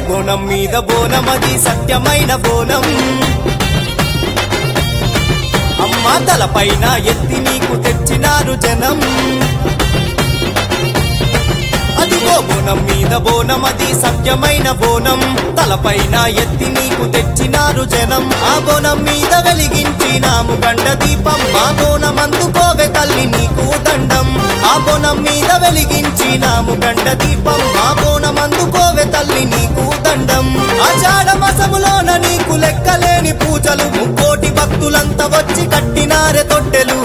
బోనం మీద బోనమది సత్యమైన బోనం అమ్మ తలపైన ఎత్తి నీకు తెచ్చినారు జనం అదిగో బోనం మీద బోనమది సత్యమైన బోనం తలపైన ఎత్తి నీకు తెచ్చినారు జనం ఆ బోనం మీద వెలిగించినాము గండ దీపం మా బోనం అందుకోవే తల్లి నీకు దండం ఆ బోనం మీద వెలిగించినాము గండ దీపం మా బోనం అందుకోవే తల్లి నీకు దండం ఆషాఢ మాసములోన నీకు లెక్కలేని పూజలు ముక్కోటి భక్తులంతా వచ్చి కట్టినారె తొట్టెలు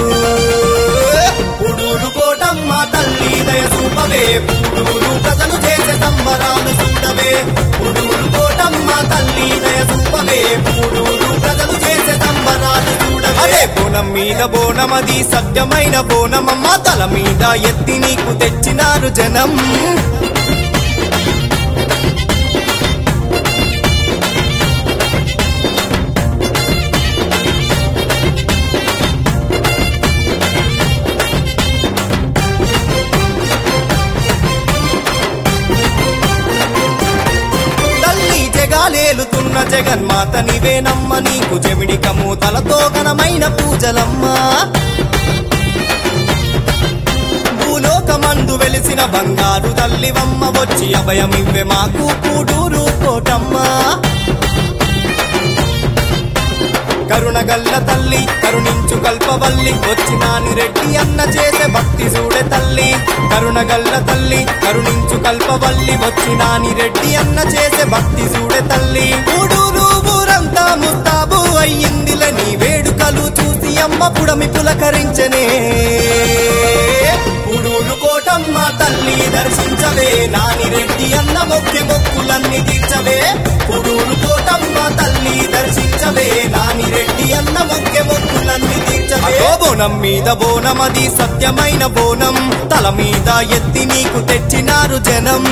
పుడూరు కోటమ్మ తల్లి దయ చూపవే పుడూరు ప్రజలు చేసే సంబరాలు చూడవే పుడూరు కోటమ్మ తల్లి దయ చూపవే పుడూరు ప్రజలు చేసే సంబరాలు చూడవే అదే బోనం మీద బోనమది సత్యమైన బోనమమ్మ తల మీద ఎత్తి నీకు తెచ్చినారు జనం తల్లి జగాలేలుతున్న జగన్మాత నీవేనమ్మ నీకు జమిడి కమూతలతో ఘనమైన పూజలమ్మా భూలోకమందు వెలిసిన బంగారు తల్లివమ్మ వచ్చి అభయమివ్వె మాకు కూడూరు కోటమ్మా కరుణగల్ల తల్లి కరుణించు కల్పవల్లి వచ్చినాని రెడ్డి అన్న చేసే భక్తి చూడే తల్లి కరుణగల్ల తల్లి కరుణించు కల్పవల్లి వచ్చినాని రెడ్డి అన్న చేసే భక్తి చూడే తల్లి ఊడూరు ఊరంతా ముస్తాబు అయ్యిందిలే నీ వేడుకలు చూసి అమ్మ పుడమి పులకరించనే ఉడూరు కోటమ్మ తల్లి దర్శించవే నాని రెడ్డి అన్న మొక్కె మొక్కులన్నీ తీర్చవే ఉడూరు కోటమ్మ తల్లి దర్శించవే నాని రెడ్డి అన్న మొక్కె మొక్కులన్నీ తీర్చవే అదో బోనం మీద బోనమది సత్యమైన బోనం తల మీద ఎత్తి నీకు తెచ్చినారు జనం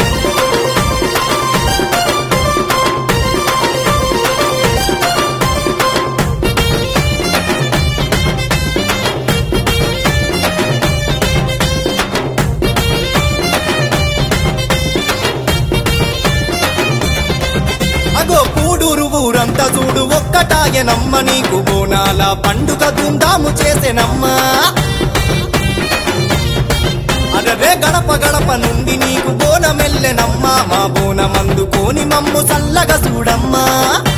అగో కూడూరు ఊరంతా చూడు ఒక్కటాయనమ్మ నీకు బోనాల పండుగ ధూమ్ధాము చేసెనమ్మా అరవే గడప గడప నుండి నీకు బోనమెల్లెనమ్మా మా బోనమందుకోని మమ్ము చల్లగా చూడమ్మా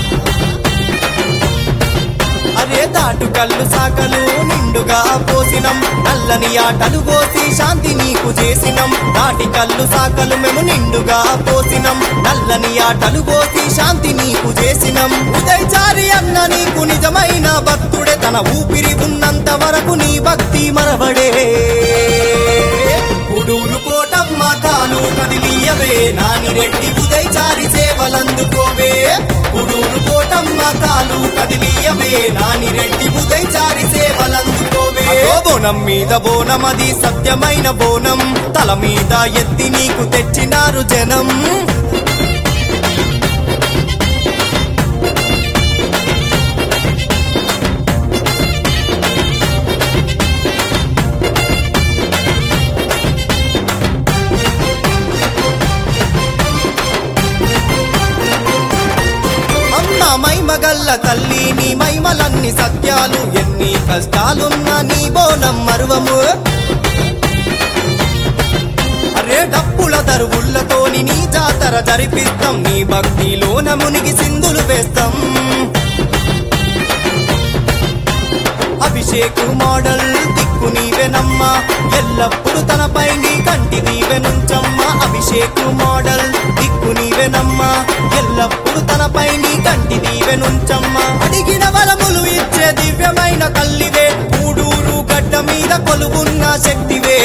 అరే దాటు కళ్ళు సాకలు నిండుగా పోసినం నల్లని ఆటలు పోసి శాంతి నీకు చేసినం దాటి కళ్ళు సాకలు మేము నిండుగా పోసినం నల్లని ఆటలు పోసి శాంతి నీకు చేసినం ఉదయచారి అన్న నీకు నిజమైన భక్తుడే తన ఊపిరి ఉన్నంత వరకు నీ భక్తి మరవడే ఉడూరు కోటమ్మ కాలు కదిలియవే నాని రెడ్డి ఉదయచారి సేవలందుకోవే ఉడూరు కోటమ్మ కాలు కదిలియవే నాని రెడ్డి ఉదయచారి సేవలందుకోవే అదో బోనం మీద బోనమది సత్యమైన బోనం తల మీద ఎత్తి నీకు తెచ్చినారు జనం అమ్మ మైమగల్ల తల్లి నీ మైమలన్ని సత్యాలు ఎన్ని కష్టాలున్నా నీ బోనం మరువము అరే డప్పుల దరువుళ్ళతోని నీ జాతర జరిపిస్తాం నీ భక్తిలోన మునిగి సింధులు వేస్తాం అభిషేక్ మోడల్ దిక్కు నీవెనమ్మా ఎల్లప్పుడు తనపై నీ కంటి నీవెనుంచమ్మా అభిషేక్ మోడల్ దిక్కు నీవెనమ్మా ఎల్లప్పుడు తనపై నీ కంటి నీవెనుంచమ్మా అడిగిన వరములు ఇచ్చే దివ్యమైన తల్లివే మూడూరు గడ్డ మీద కొలువున్న శక్తివే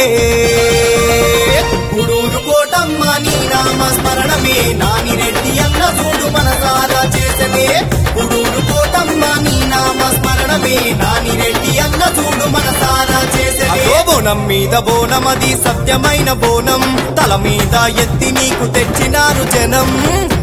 గూడూరు కోటమ్మ నీ నామ స్మరణమే నాని రెడ్డి అన్న చూడు మనసారా చేసనే గూడూరు కోటమ్మ నీ నామ స్మరణమే నాని రెడ్డి అన్న చూడు మనసారా చేసనే బోనం మీద బోనమది సత్యమైన బోనం తల మీద ఎత్తి నీకు తెచ్చినారు జనం